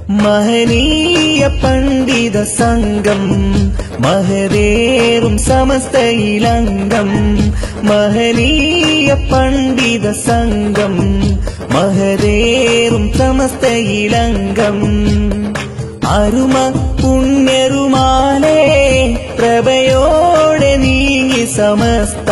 മഹനീയ പണ്ഡിത സംഘം മഹരേറും സമസ്തയിലംഗം മഹനീയ പണ്ഡിത സംഘം മഹരേറും സമസ്തയിലംഗം അരുമ പുണ്യരുമാലേ പ്രഭയോടെ നീങ്ങി സമസ്ത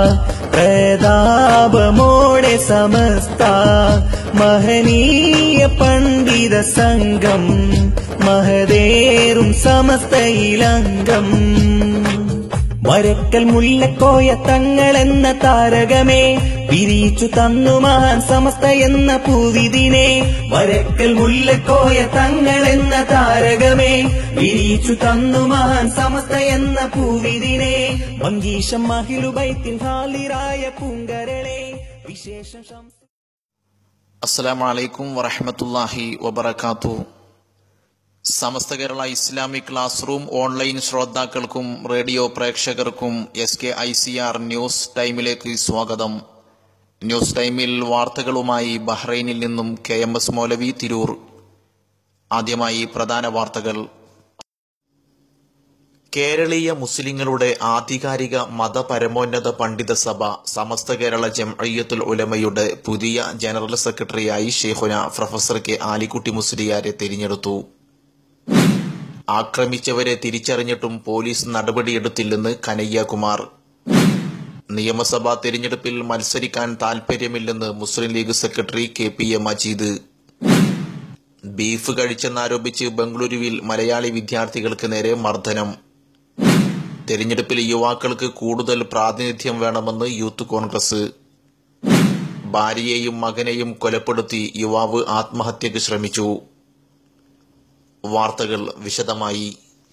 പ്രതാപമോടെ സമസ്ത മഹനീയ പണ്ഡിത സംഘം മഹദേറും സമസ്തയിലംഗം വരക്കൽ മുല്ലക്കോയ തങ്ങളെന്ന താരകമേ വിരിച്ചു തന്നു മഹാൻ സമസ്ത എന്ന പൂവിതിനെ വരക്കൽ മുല്ലക്കോയ തങ്ങളെന്ന താരകമേ വിരിച്ചു തന്നു മഹാൻ സമസ്ത എന്ന പൂവിതിനെ മങ്കീശം മഹിലുബൈത്തിൻ ഹാലിറായ പൂങ്കരളെ വിശേഷം ശംസ അസ്സലാമു അലൈക്കും വറഹ്മത്തുള്ളാഹി വബറകാത്തു Samastha Kerala Islamic class room online ശ്രോതാക്കൾക്കും റേഡിയോ പ്രേക്ഷകർക്കും S K I C R news ടൈമിലേക്ക് സ്വാഗതം ന്യൂസ് ടൈമിൽ വാർത്തകളുമായി ബഹ്റൈനിൽ നിന്നും കെ എം എസ് മൗലവി തിരൂർ ആദ്യമായി പ്രധാന വാർത്തകൾ കേരളീയ മുസ്ലിങ്ങളുടെ ആധികാരിക മതപരമോന്നത പണ്ഡിത സഭ സമസ്ത കേരള ജംഅയ്യത്തുൽ ഉലമയുടെ പുതിയ ജനറൽ സെക്രട്ടറിയായി ഷെയ്ഖുന പ്രൊഫസർ കെ ആലിക്കുട്ടി മുസ്ലിയാരെ തിരഞ്ഞെടുത്തു ആക്രമിച്ചവരെ തിരിച്ചറിഞ്ഞിട്ടും പോലീസ് നടപടിയെടുത്തില്ലെന്ന് കനയ്യകുമാർ നിയമസഭാ തെരഞ്ഞെടുപ്പിൽ മത്സരിക്കാൻ താൽപര്യമില്ലെന്ന് Muslim League secretary K P A Majeed beef കഴിച്ചെന്നാരോപിച്ച് ബംഗളൂരുവിൽ മലയാളി വിദ്യാർത്ഥികൾക്ക് നേരെ മർദ്ദനം തെരഞ്ഞെടുപ്പിൽ യുവാക്കൾക്ക് കൂടുതൽ പ്രാതിനിധ്യം വേണമെന്ന് യൂത്ത് കോൺഗ്രസ് ഭാര്യയെയും മകനെയും കൊലപ്പെടുത്തി യുവാവ് ആത്മഹത്യക്ക് ശ്രമിച്ചു വാർത്തകൾ വിശദമായി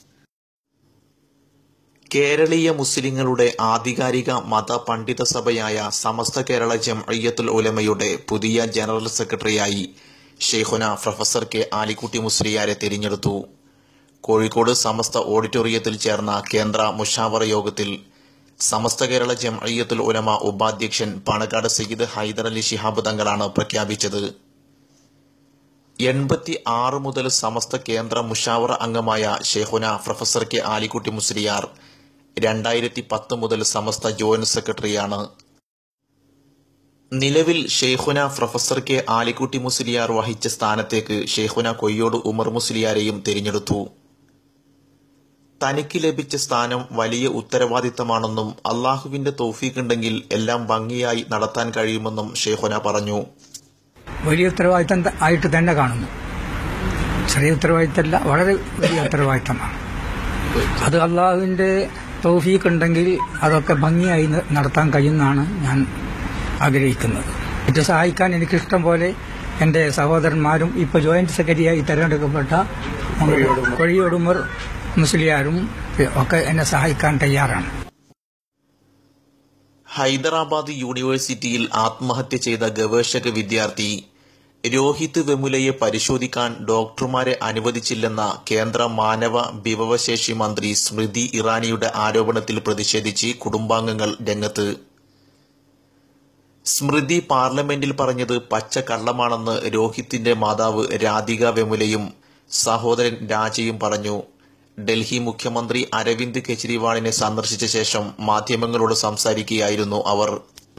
കേരളീയ മുസ്ലിങ്ങളുടെ ആധികാരിക മത പണ്ഡിത സഭയായ സമസ്ത കേരള ജംഅയ്യത്തുൽ ഉലമയുടെ പുതിയ ജനറൽ സെക്രട്ടറിയായി ഷെയ്ഖുന പ്രൊഫസർ കെ ആലിക്കുട്ടി മുസ്ലിയാരെ തിരഞ്ഞെടുത്തു കോഴിക്കോട് സമസ്ത ഓഡിറ്റോറിയത്തിൽ ചേർന്ന കേന്ദ്ര മുഷാവറ യോഗത്തിൽ സമസ്ത കേരള ജംഅയ്യത്തുൽ ഉലമ ഉപാധ്യക്ഷൻ പാണക്കാട് സയ്യിദ് ഹൈദർ അലി ശിഹാബ് തങ്ങളാണ് പ്രഖ്യാപിച്ചത് എൺപത്തി ആറ് മുതൽ സമസ്ത കേന്ദ്ര മുഷാവറ അംഗമായ ഷെയ്ഖുന പ്രൊഫസർ കെ ആലിക്കുട്ടി മുസ്ലിയാർ രണ്ടായിരത്തി പത്ത് മുതൽ സമസ്ത ജോയിന്റ് സെക്രട്ടറിയാണ് നിലവിൽ ഷെയ്ഖുന പ്രൊഫസർ കെ ആലിക്കുട്ടി മുസ്ലിയാർ വഹിച്ച സ്ഥാനത്തേക്ക് ഷെയ്ഖുന കൊയ്യോട് ഉമർ മുസ്ലിയാരെയും തിരഞ്ഞെടുത്തു തനിക്ക് ലഭിച്ച സ്ഥാനം വലിയ ഉത്തരവാദിത്തമാണെന്നും അള്ളാഹുവിന്റെ തൗഫീഖുണ്ടെങ്കിൽ എല്ലാം ഭംഗിയായി നടത്താൻ കഴിയുമെന്നും ഷെയ്ഖുന പറഞ്ഞു വലിയ ഉത്തരവാദിത്തം ത- ആയിട്ട് തന്നെ കാണുന്നു ചെറിയ ഉത്തരവാദിത്തമല്ല വളരെ വലിയ ഉത്തരവാദിത്തമാണ് അത് അള്ളാഹുവിന്റെ തൗഫീഖ് ഉണ്ടെങ്കിൽ അതൊക്കെ ഭംഗിയായി ന- നടത്താൻ കഴിയുമെന്നാണ് ഞാൻ ആഗ്രഹിക്കുന്നത് ഇത് സഹായിക്കാൻ എനിക്കിഷ്ടം പോലെ എന്റെ സഹോദരന്മാരും ഇപ്പൊ ജോയിന്റ് സെക്രട്ടറിയായി തെരഞ്ഞെടുക്കപ്പെട്ട കൊഴിയോടുമർ മുസ്ലിയാരും ഒക്കെ എന്നെ സഹായിക്കാൻ തയ്യാറാണ് ഹൈദരാബാദ് യൂണിവേഴ്സിറ്റിയിൽ ആത്മഹത്യ ചെയ്ത ഗവേഷക വിദ്യാർത്ഥി രോഹിത് വെമുലയെ പരിശോധിക്കാൻ ഡോക്ടർമാരെ അനുവദിച്ചില്ലെന്ന കേന്ദ്ര മാനവ വിഭവശേഷി മന്ത്രി സ്മൃതി ഇറാനിയുടെ ആരോപണത്തിൽ പ്രതിഷേധിച്ച് കുടുംബാംഗങ്ങൾ രംഗത്ത് സ്മൃതി പാർലമെന്റിൽ പറഞ്ഞത് പച്ച കള്ളമാണെന്ന് രോഹിത്തിന്റെ മാതാവ് രാധിക വെമുലയും സഹോദരൻ രാജയും പറഞ്ഞു ഡൽഹി മുഖ്യമന്ത്രി അരവിന്ദ് കെജ്രിവാളിനെ സന്ദർശിച്ച ശേഷം മാധ്യമങ്ങളോട് സംസാരിക്കുകയായിരുന്നു അവർ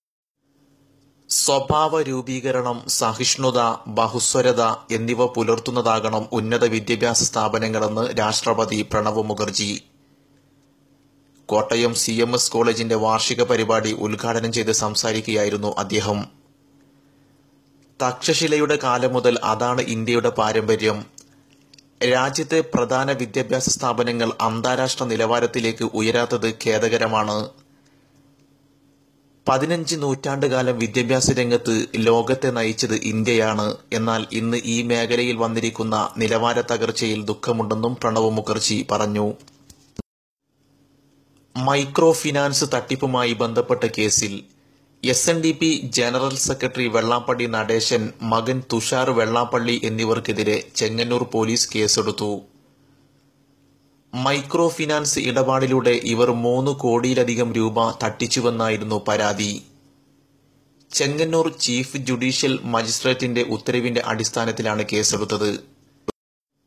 സ്വഭാവ രൂപീകരണം സഹിഷ്ണുത ബഹുസ്വരത എന്നിവ പുലർത്തുന്നതാകണം ഉന്നത വിദ്യാഭ്യാസ സ്ഥാപനങ്ങളെന്ന് രാഷ്ട്രപതി Pranab Mukherjee Kottayam C M S കോളേജിന്റെ വാർഷിക പരിപാടി ഉദ്ഘാടനം ചെയ്ത് സംസാരിക്കുകയായിരുന്നു അദ്ദേഹം തക്ഷശിലയുടെ കാലം മുതൽ അതാണ് ഇന്ത്യയുടെ പാരമ്പര്യം രാജ്യത്തെ പ്രധാന വിദ്യാഭ്യാസ സ്ഥാപനങ്ങൾ അന്താരാഷ്ട്ര നിലവാരത്തിലേക്ക് ഉയരാത്തത് ഖേദകരമാണ് പതിനഞ്ച് നൂറ്റാണ്ടുകാലം വിദ്യാഭ്യാസ രംഗത്ത് ലോകത്തെ നയിച്ചത് ഇന്ത്യയാണ് എന്നാൽ ഇന്ന് ഈ മേഖലയിൽ വന്നിരിക്കുന്ന നിലവാര തകർച്ചയിൽ ദുഃഖമുണ്ടെന്നും പ്രണവ് മുഖർജി പറഞ്ഞു മൈക്രോ ഫിനാൻസ് തട്ടിപ്പുമായി ബന്ധപ്പെട്ട കേസിൽ S N D P general secretary Vellappally Natesan മകൻ തുഷാർ വെള്ളാപ്പള്ളി എന്നിവർക്കെതിരെ ചെങ്ങന്നൂർ പോലീസ് കേസെടുത്തു മൈക്രോ ഫിനാൻസ് ഇടപാടിലൂടെ ഇവർ മൂന്ന് കോടിയിലധികം രൂപ തട്ടിച്ചുവെന്നായിരുന്നു പരാതി ചെങ്ങന്നൂർ ചീഫ് ജുഡീഷ്യൽ മജിസ്ട്രേറ്റിന്റെ ഉത്തരവിന്റെ അടിസ്ഥാനത്തിലാണ് കേസെടുത്തത്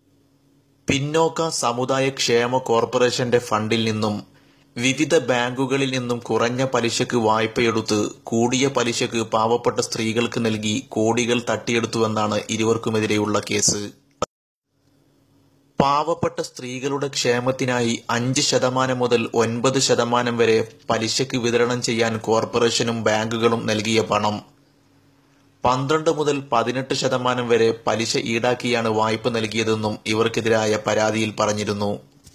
പിന്നോക്ക സമുദായ ക്ഷേമ കോർപ്പറേഷന്റെ ഫണ്ടിൽ നിന്നും വിവിധ ബാങ്കുകളിൽ നിന്നും കുറഞ്ഞ പലിശക്ക് വായ്പയെടുത്ത് കൂടിയ പലിശക്ക് പാവപ്പെട്ട സ്ത്രീകൾക്ക് നൽകി കോടികൾ തട്ടിയെടുത്തുവെന്നാണ് ഇരുവർക്കുമെതിരെയുള്ള കേസ് പാവപ്പെട്ട സ്ത്രീകളുടെ ക്ഷേമത്തിനായി അഞ്ച് ശതമാനം മുതൽ ഒൻപത് ശതമാനം വരെ പലിശക്ക് വിതരണം ചെയ്യാൻ കോർപ്പറേഷനും ബാങ്കുകളും നൽകിയ പണം പന്ത്രണ്ട് മുതൽ പതിനെട്ട് ശതമാനം വരെ പലിശ ഈടാക്കിയാണ് വായ്പ നൽകിയതെന്നും ഇവർക്കെതിരായ പരാതിയിൽ പറഞ്ഞിരുന്നു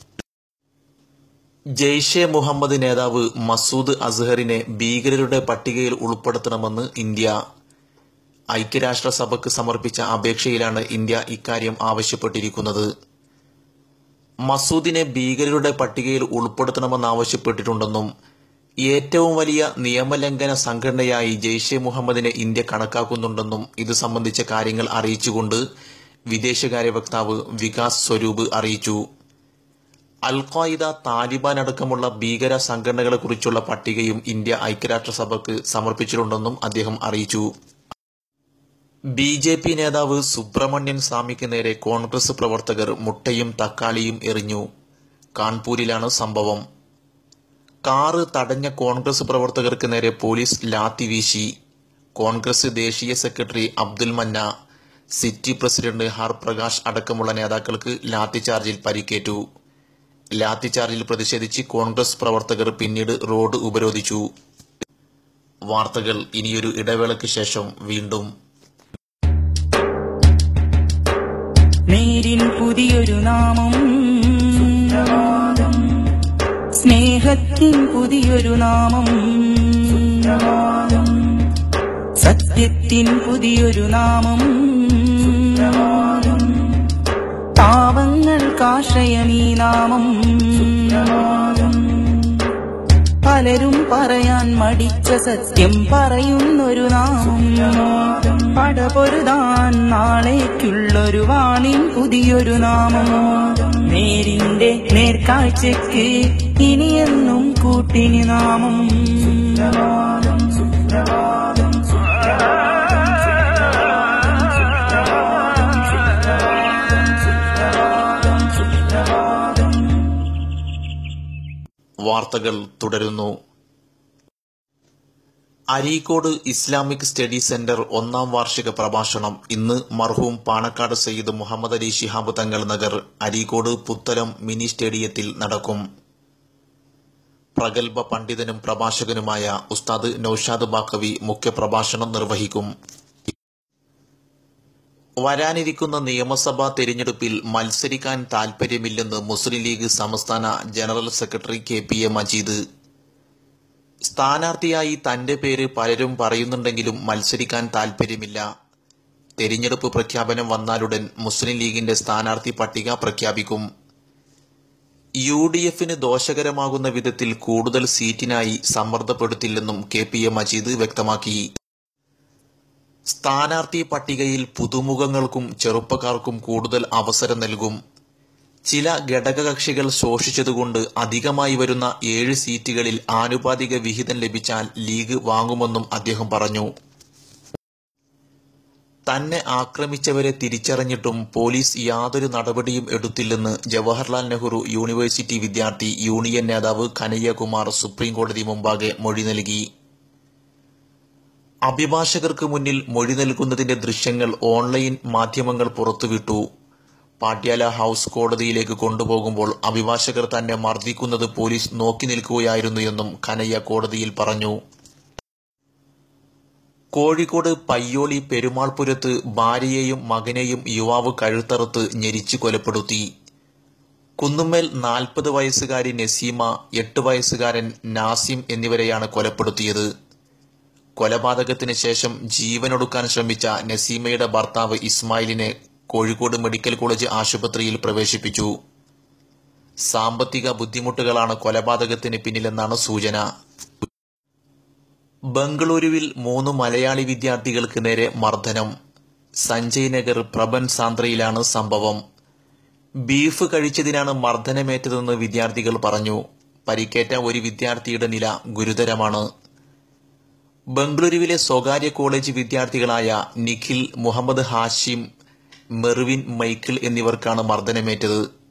ജെയ്ഷെ മുഹമ്മദ് നേതാവ് മസൂദ് അസ്ഹറിനെ ഭീകരരുടെ പട്ടികയിൽ ഉൾപ്പെടുത്തണമെന്ന് ഇന്ത്യ ഐക്യരാഷ്ട്രസഭയ്ക്ക് സമർപ്പിച്ച അപേക്ഷയിലാണ് ഇന്ത്യ ഇക്കാര്യം ആവശ്യപ്പെട്ടിരിക്കുന്നത് മസൂദിനെ ഭീകരരുടെ പട്ടികയിൽ ഉൾപ്പെടുത്തണമെന്നാവശ്യപ്പെട്ടിട്ടുണ്ടെന്നും ഏറ്റവും വലിയ നിയമലംഘന സംഘടനയായി ജെയ്ഷെ മുഹമ്മദിനെ ഇന്ത്യ കണക്കാക്കുന്നുണ്ടെന്നും ഇത് സംബന്ധിച്ച കാര്യങ്ങൾ അറിയിച്ചുകൊണ്ട് വിദേശകാര്യ വക്താവ് വികാസ് സ്വരൂപ് അറിയിച്ചു അൽ ഖ്വായിദ താലിബാൻ അടക്കമുള്ള ഭീകര സംഘടനകളെക്കുറിച്ചുള്ള പട്ടികയും ഇന്ത്യ ഐക്യരാഷ്ട്രസഭയ്ക്ക് സമർപ്പിച്ചിട്ടുണ്ടെന്നും അദ്ദേഹം അറിയിച്ചു ബി ജെ പി നേതാവ് സുബ്രഹ്മണ്യൻ സ്വാമിക്ക് നേരെ കോൺഗ്രസ് പ്രവർത്തകർ മുട്ടയും തക്കാളിയും എറിഞ്ഞു കാൺപൂരിലാണ് സംഭവം കാറ് തടഞ്ഞ കോൺഗ്രസ് പ്രവർത്തകർക്ക് നേരെ പോലീസ് ലാത്തി വീശി കോൺഗ്രസ് ദേശീയ സെക്രട്ടറി അബ്ദുൽ മന്ന സിറ്റി പ്രസിഡന്റ് ഹർപ്രകാശ് അടക്കമുള്ള നേതാക്കൾക്ക് ലാത്തിചാർജിൽ പരിക്കേറ്റു ലാത്തിചാർജിൽ പ്രതിഷേധിച്ച് കോൺഗ്രസ് പ്രവർത്തകർ പിന്നീട് റോഡ് ഉപരോധിച്ചു വാർത്തകൾ ഇനിയൊരു ഇടവേളയ്ക്ക് ശേഷം വീണ്ടും നേരിൻ പുതിയൊരു നാമം സ്നേഹത്തിൻ പുതിയൊരു നാമം സത്യത്തിൻ പുതിയൊരു നാമം പാവങ്ങൾക്കാശ്രയമീ നാമം പലരും പറയാൻ മടിച്ച സത്യം പറയുന്നൊരു നാമം പടപൊരുതാൻ നാളേക്കുള്ളൊരു വാണിൻ പുതിയൊരു നാമം നേരിന്റെ നേർക്കാഴ്ചക്ക് ഇനിയെന്നും കൂട്ടിന് നാമം വാർത്തകൾ തുടരുന്നു അരീക്കോട് ഇസ്ലാമിക് സ്റ്റഡി സെന്റർ ഒന്നാം വാർഷിക പ്രഭാഷണം ഇന്ന് മർഹൂം പാണക്കാട് സയ്യിദ് മുഹമ്മദ് അലി ശിഹാബ് തങ്ങൾ നഗർ അരീക്കോട് പുത്തലം മിനി സ്റ്റേഡിയത്തിൽ നടക്കും പ്രഗത്ഭ പണ്ഡിതനും പ്രഭാഷകനുമായ ഉസ്താദ് നൌഷാദ് ബാക്കവി മുഖ്യപ്രഭാഷണം നിർവഹിക്കും വരാനിരിക്കുന്ന നിയമസഭാ തെരഞ്ഞെടുപ്പിൽ മത്സരിക്കാൻ താൽപര്യമില്ലെന്ന് മുസ്ലിം ലീഗ് സംസ്ഥാന general secretary K P A Majeed സ്ഥാനാർത്ഥിയായി തന്റെ പേര് പലരും പറയുന്നുണ്ടെങ്കിലും മത്സരിക്കാൻ താൽപര്യമില്ല തെരഞ്ഞെടുപ്പ് പ്രഖ്യാപനം വന്നാലുടൻ മുസ്ലിം ലീഗിന്റെ സ്ഥാനാർത്ഥി പട്ടിക പ്രഖ്യാപിക്കും യു ഡി എഫിന് ദോഷകരമാകുന്ന വിധത്തിൽ കൂടുതൽ സീറ്റിനായി സമ്മർദ്ദപ്പെടുത്തില്ലെന്നും കെ പി എ മജീദ് വ്യക്തമാക്കി സ്ഥാനാർത്ഥി പട്ടികയിൽ പുതുമുഖങ്ങൾക്കും ചെറുപ്പക്കാർക്കും കൂടുതൽ അവസരം നൽകും ചില ഘടകകക്ഷികൾ ശോഷിച്ചതുകൊണ്ട് അധികമായി വരുന്ന ഏഴ് സീറ്റുകളിൽ ആനുപാതിക വിഹിതം ലഭിച്ചാൽ ലീഗ് വാങ്ങുമെന്നും അദ്ദേഹം പറഞ്ഞു തന്നെ ആക്രമിച്ചവരെ തിരിച്ചറിഞ്ഞിട്ടും പോലീസ് യാതൊരു നടപടിയും എടുത്തില്ലെന്ന് ജവഹർലാൽ നെഹ്റു യൂണിവേഴ്സിറ്റി വിദ്യാർത്ഥി യൂണിയൻ നേതാവ് കനയ്യകുമാർ സുപ്രീംകോടതി മുമ്പാകെ മൊഴി നൽകി അഭിഭാഷകർക്ക് മുന്നിൽ മൊഴി നൽകുന്നതിന്റെ ദൃശ്യങ്ങൾ ഓൺലൈൻ മാധ്യമങ്ങൾ പുറത്തുവിട്ടു പാട്യാല ഹൌസ് കോടതിയിലേക്ക് കൊണ്ടുപോകുമ്പോൾ അഭിഭാഷകർ തന്നെ മർദ്ദിക്കുന്നത് പോലീസ് നോക്കി നിൽക്കുകയായിരുന്നു എന്നും കനയ്യ കോടതിയിൽ പറഞ്ഞു കോഴിക്കോട് പയ്യോളി പെരുമാൾപുരത്ത് ഭാര്യയെയും മകനെയും യുവാവ് കഴുത്തറുത്ത് ഞെരിച്ചു കൊലപ്പെടുത്തി കുന്നുമ്മേൽ നാൽപ്പത് വയസ്സുകാരി നസീമ എട്ട് വയസ്സുകാരൻ നാസിം എന്നിവരെയാണ് കൊലപ്പെടുത്തിയത് കൊലപാതകത്തിന് ശേഷം ജീവനൊടുക്കാൻ ശ്രമിച്ച നസീമയുടെ ഭർത്താവ് ഇസ്മായിലിനെ കോഴിക്കോട് മെഡിക്കൽ കോളേജ് ആശുപത്രിയിൽ പ്രവേശിപ്പിച്ചു സാമ്പത്തിക ബുദ്ധിമുട്ടുകളാണ് കൊലപാതകത്തിന് പിന്നിലെന്നാണ് സൂചന ബംഗളൂരുവിൽ മൂന്ന് മലയാളി വിദ്യാർത്ഥികൾക്ക് നേരെ മർദ്ദനം സഞ്ജയ് നഗർ പ്രബൻ സാന്ദ്രയിലാണ് സംഭവം ബീഫ് കഴിച്ചതിനാണ് മർദ്ദനമേറ്റതെന്ന് വിദ്യാർത്ഥികൾ പറഞ്ഞു പരിക്കേറ്റ ഒരു വിദ്യാർത്ഥിയുടെ നില ഗുരുതരമാണ് ബംഗളൂരുവിലെ സ്വകാര്യ കോളേജ് വിദ്യാർത്ഥികളായ നിഖിൽ മുഹമ്മദ് ഹാഷിം മെർവിൻ മൈക്കിൾ എന്നിവർക്കാണ് മർദ്ദനമേറ്റത്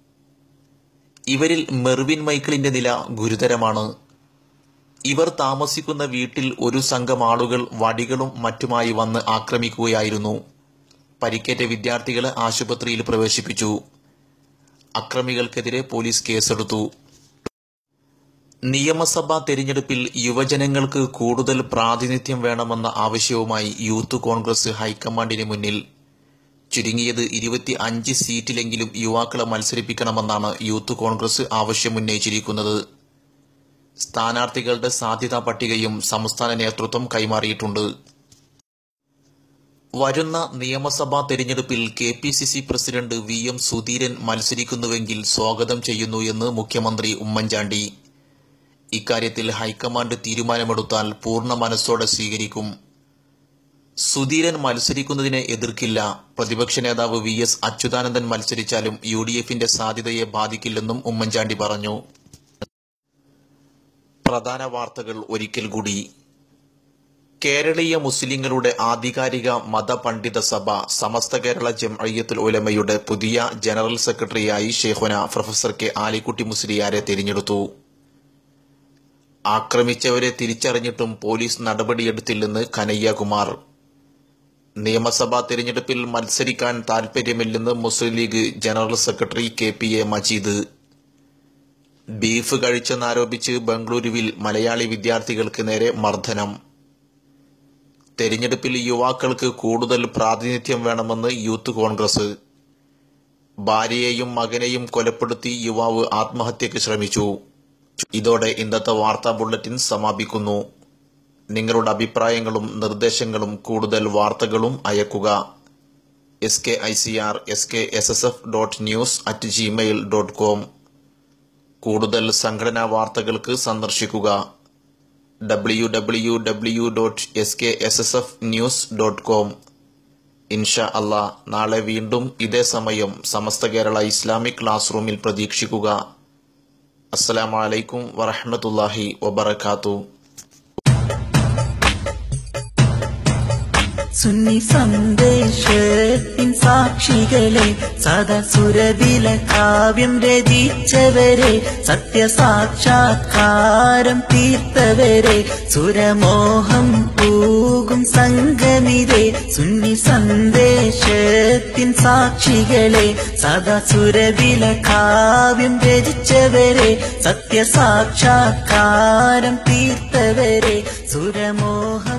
ഇവരിൽ മെർവിൻ മൈക്കിളിന്റെ നില ഗുരുതരമാണ് ഇവർ താമസിക്കുന്ന വീട്ടിൽ ഒരു സംഘം ആളുകൾ വടികളും മറ്റുമായി വന്ന് ആക്രമിക്കുകയായിരുന്നു പരിക്കേറ്റ വിദ്യാർത്ഥികളെ ആശുപത്രിയിൽ പ്രവേശിപ്പിച്ചു അക്രമികൾക്കെതിരെ പോലീസ് കേസെടുത്തു നിയമസഭാ തെരഞ്ഞെടുപ്പിൽ യുവജനങ്ങൾക്ക് കൂടുതൽ പ്രാതിനിധ്യം വേണമെന്ന ആവശ്യവുമായി യൂത്ത് കോൺഗ്രസ് ഹൈക്കമാൻഡിന് മുന്നിൽ ചുരുങ്ങിയത് ഇരുപത്തി അഞ്ച് സീറ്റിലെങ്കിലും യുവാക്കളെ മത്സരിപ്പിക്കണമെന്നാണ് യൂത്ത് കോൺഗ്രസ് ആവശ്യമുന്നയിച്ചിരിക്കുന്നത് സ്ഥാനാർത്ഥികളുടെ സാധ്യതാ പട്ടികയും സംസ്ഥാന നേതൃത്വം കൈമാറിയിട്ടുണ്ട് വരുന്ന നിയമസഭാ തെരഞ്ഞെടുപ്പിൽ K P C C president V M Sudheeran മത്സരിക്കുന്നുവെങ്കിൽ സ്വാഗതം ചെയ്യുന്നു എന്ന് മുഖ്യമന്ത്രി ഉമ്മൻചാണ്ടി ഇക്കാര്യത്തിൽ ഹൈക്കമാൻഡ് തീരുമാനമെടുത്താൽ പൂർണ്ണ മനസ്സോടെ സ്വീകരിക്കും സുധീരൻ മത്സരിക്കുന്നതിനെ എതിർക്കില്ല പ്രതിപക്ഷ നേതാവ് വി എസ് അച്യുതാനന്ദൻ മത്സരിച്ചാലും യു ഡി എഫിന്റെ സാധ്യതയെ ബാധിക്കില്ലെന്നും ഉമ്മൻചാണ്ടി പറഞ്ഞു പ്രധാന വാർത്തകൾ ഒരിക്കൽ കൂടി കേരളീയ മുസ്ലിങ്ങളുടെ ആധികാരിക മതപണ്ഡിത സഭ സമസ്ത കേരള ജംഅയ്യത്തുൽ ഉലമയുടെ പുതിയ ജനറൽ സെക്രട്ടറിയായി ഷെയ്ഖുന പ്രൊഫസർ കെ ആലിക്കുട്ടി മുസ്ലിയാരെ തിരഞ്ഞെടുത്തു ആക്രമിച്ചവരെ തിരിച്ചറിഞ്ഞിട്ടും പോലീസ് നടപടിയെടുത്തില്ലെന്ന് കനയ്യകുമാർ നിയമസഭാ തിരഞ്ഞെടുപ്പിൽ മത്സരിക്കാൻ താൽപര്യമില്ലെന്ന് Muslim League general secretary K P A Majeed beef കഴിച്ചെന്നാരോപിച്ച് ബംഗളൂരുവിൽ മലയാളി വിദ്യാർത്ഥികൾക്ക് നേരെ മർദ്ദനം തെരഞ്ഞെടുപ്പിൽ യുവാക്കൾക്ക് കൂടുതൽ പ്രാതിനിധ്യം വേണമെന്ന് യൂത്ത് കോൺഗ്രസ് ഭാര്യയെയും മകനെയും കൊലപ്പെടുത്തി യുവാവ് ആത്മഹത്യക്ക് ശ്രമിച്ചു ഇതോടെ ഇന്നത്തെ വാർത്താ ബുള്ളറ്റിൻ സമാപിക്കുന്നു നിങ്ങളുടെ അഭിപ്രായങ്ങളും നിർദ്ദേശങ്ങളും കൂടുതൽ വാർത്തകളും അയക്കുക S K I C R S K S S F dot news at Gmail dot com കൂടുതൽ സംഘടനാ വാർത്തകൾക്ക് സന്ദർശിക്കുക W W W dot S K S S F news dot com ഇൻഷാ അള്ളാ നാളെ വീണ്ടും ഇതേ സമയം സമസ്ത കേരള ഇസ്ലാമിക് ക്ലാസ് റൂമിൽ പ്രതീക്ഷിക്കുക അസ്സലാമലൈക്കും വറഹമത്തല്ലാഹി വബർക്കാത്തു സുന്നി സന്ദേശത്തിൻ സാക്ഷികളെ സദസുരവില കാവ്യം രചിച്ചവരെ സത്യസാക്ഷാത്കാരം തീർത്തവരെ സുരമോഹം പൂകും സംഗമിരെ സുന്നി സന്ദേശത്തിൻ സാക്ഷികളെ സദസുരവില കാവ്യം രചിച്ചവരെ സത്യസാക്ഷാത്കാരം തീർത്തവരെ സുരമോഹം